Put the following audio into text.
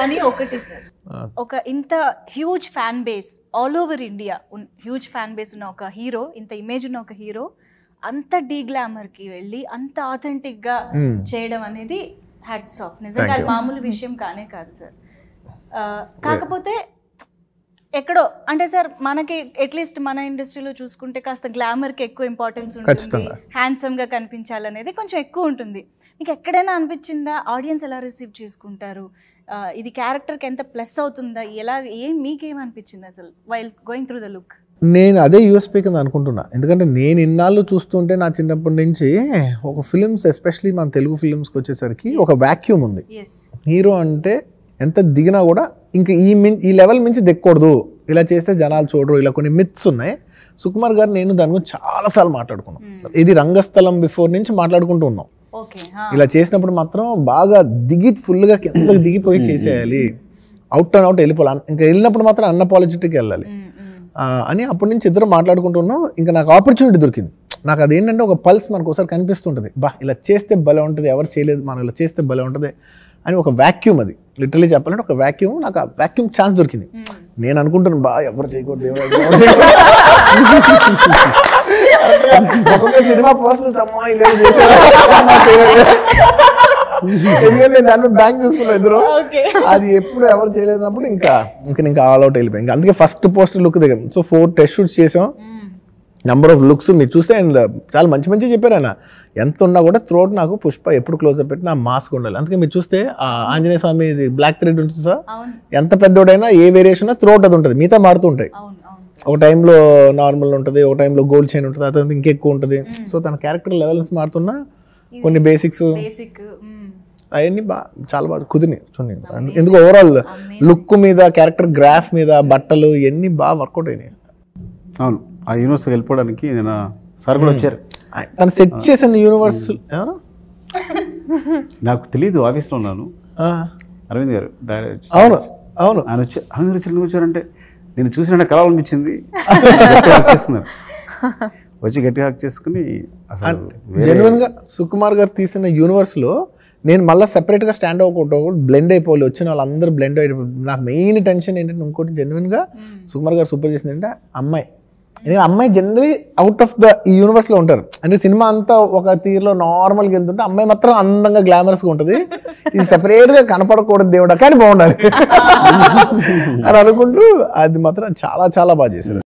కానీ ఒకటి సార్ ఒక ఇంత huge fan base all over India huge fan base ఉన్న ఒక హీరో ఇంత ఇమేజ్ ఉన్న ఒక హీరో అంత డీ కి వెళ్ళి అంత authentic గా Hmm. చేయడం అనేది హ్యాట్స్ ఆఫ్ నిజంగా అది మామూలు విషయం కానే కాదు సార్ కాకపోతే ఎక్కడో అంటే సార్ మనకి అట్లీస్ట్ మన ఇండస్ట్రీలో చూసుకుంటే కాస్త గ్లామర్కి ఎక్కువ ఇంపార్టెన్స్ ఉంటుంది ఖచ్చితంగా. హ్యాండ్సమ్ గా కనిపించాలనేది కొంచెం ఎక్కువ ఉంటుంది మీకు ఎక్కడైనా అనిపించిందా ఆడియన్స్ ఎలా రిసీవ్ చేసుకుంటారు ఆ, ఇది క్యారెక్టర్కి ఎంత ప్లస్ అవుతుందా ఎలా ఏం మీకేం అనిపించింది అసలు while going through the look నేను అదే యూఎస్పీ కింద అనుకుంటున్నా ఎందుకంటే నేను ఇన్నాళ్ళు చూస్తుంటే నా చిన్నప్పటి నుంచి ఒక ఫిలిమ్స్ ఎస్పెషలీ మన తెలుగు ఫిలిమ్స్కి వచ్చేసరికి ఒక వాక్యూమ్ ఉంది ఎస్ హీరో అంటే ఎంత దిగినా కూడా ఇంకా ఈ మిన్ ఈ లెవెల్ మించి దిక్కకూడదు ఇలా చేస్తే జనాలు చూడరు ఇలా కొన్ని మిత్స్ ఉన్నాయి సుకుమార్ గారు నేను దాని గురించి చాలాసార్లు మాట్లాడుకున్నాం ఇది రంగస్థలం బిఫోర్ నుంచి మాట్లాడుకుంటూ ఉన్నాం ఓకే ఇలా చేసినప్పుడు మాత్రం బాగా దిగి ఫుల్గా కిందకి దిగిపోయి చేసేయాలి అవుట్ అండ్ అవుట్ వెళ్ళిపోవాలి ఇంకా వెళ్ళినప్పుడు మాత్రం అన్న పాలిటిక్కి వెళ్ళాలి ఆ, అని అప్పటి నుంచి ఇద్దరు మాట్లాడుకుంటున్నాం ఇంకా నాకు ఆపర్చునిటీ దొరికింది నాకు అదేంటంటే ఒక పల్స్ మనకు ఒకసారి కనిపిస్తుంటుంది బా ఇలా చేస్తే భలే ఉంటుంది ఎవరు చేయలేదు మనం ఇలా చేస్తే భలే ఉంటుంది అని ఒక వాక్యూమ్ అది లిటరలీ చెప్పాలంటే ఒక వాక్యూమ్ నాకు ఆ వాక్యూమ్ ఛాన్స్ దొరికింది నేను అనుకుంటాను బా ఎవరు చేయకూడదు ఎవరు ఎవరు చేయకూడదు. ఒక్కొక్క సినిమా పోస్టర్స్ అమ్మా ఇలా చేశారు. అమ్మా చేయలేదు. ఎందుకంటే నేను దాన్ని బ్యాంక్ చేసుకున్నాను ఇద్దరు ఓకే అది ఎప్పుడు ఎవరు చేయలేనప్పుడు ఇంకా ఇంకా ఇంకా ఆల్ అవుట్ వెళ్ళిపోయింది ఇంకా అందుకే ఫస్ట్ పోస్టర్ లుక్ దిగాం సో ఫోర్ టెస్ట్ షూట్స్ చేసాం నెంబర్ ఆఫ్ లుక్స్ మీరు చూస్తే ఆయన చాలా మంచి మంచి చెప్పారు ఆయన ఎంత ఉన్నా కూడా త్రోట్ నాకు పుష్ప ఎప్పుడు క్లోజ్ అప్ పెట్టి నా మాస్క్ ఉండాలి అందుకే మీరు చూస్తే ఆ ఆంజనేయ స్వామి బ్లాక్ థ్రెడ్ ఉంటుంది సార్ అవును ఎంత పెద్దోడైనా ఏ వేరియేషన్ త్రోట్ అది ఉంటుంది మిగతా మారుతూ ఉంటాయి అవును అవును సార్ ఒక టైంలో నార్మల్ ఉంటుంది ఒక టైంలో గోల్డ్ చైన్ ఉంటుంది అతను ఇంకెక్కువ ఉంటుంది సో తన క్యారెక్టర్ లెవెల్స్ మారుతున్నా కొన్ని బేసిక్స్ బేసిక్ అవన్నీ బాగా చాలా బాగా కుదిరినాయి చూడండి ఎందుకు ఓవరాల్ లుక్ మీద క్యారెక్టర్ గ్రాఫ్ మీద బట్టలు ఇవన్నీ బాగా వర్కౌట్ అయినాయి అవును ఆ యూనివర్సిటీకి వెళ్ళిపోవడానికి నేను సార్ కూడా వచ్చారు తను సెట్ చేసిన యూనివర్స్ ఎవరు నాకు తెలియదు ఆఫీస్లో ఉన్నాను ఆ, అరవింద్ గారు డైరెక్ట్ అవును అవును ఆయన వచ్చారు అరవింద్ గారు వచ్చారు వచ్చారంటే నేను చూసిన కలవాలనిపించింది గట్టిగా హక్ చేసుకున్నారు వచ్చి గట్టిగా హక్ చేసుకుని అసలు వేరే- జెన్యున్ గా సుకుమార్ గారు తీసిన యూనివర్స్ లో నేను మళ్ళీ సెపరేట్ గా స్టాండ్ అవ్వకుండా బ్లెండ్ అయిపోవాలి వచ్చిన వాళ్ళందరూ బ్లెండ్ అయిపోయి నాకు మెయిన్ టెన్షన్ ఏంటంటే ఇంకోటి జెన్యున్ గా సుకుమార్ గారు సూపర్ చేసింది అంటే అమ్మాయి ఎందుకంటే అమ్మాయి జనరలీ అవుట్ ఆఫ్ ద ఈ యూనివర్స్ లో ఉంటారు అంటే సినిమా అంతా ఒక తీరులో నార్మల్ గా వెళ్తుంటే అమ్మాయి మాత్రం అందంగా గ్లామరస్ గా ఉంటది ఇది సెపరేట్ గా కనపడకూడదు దేవుడా కానీ బాగుండాలి అని అనుకుంటూ అది మాత్రం చాలా చాలా బాగా చేశారు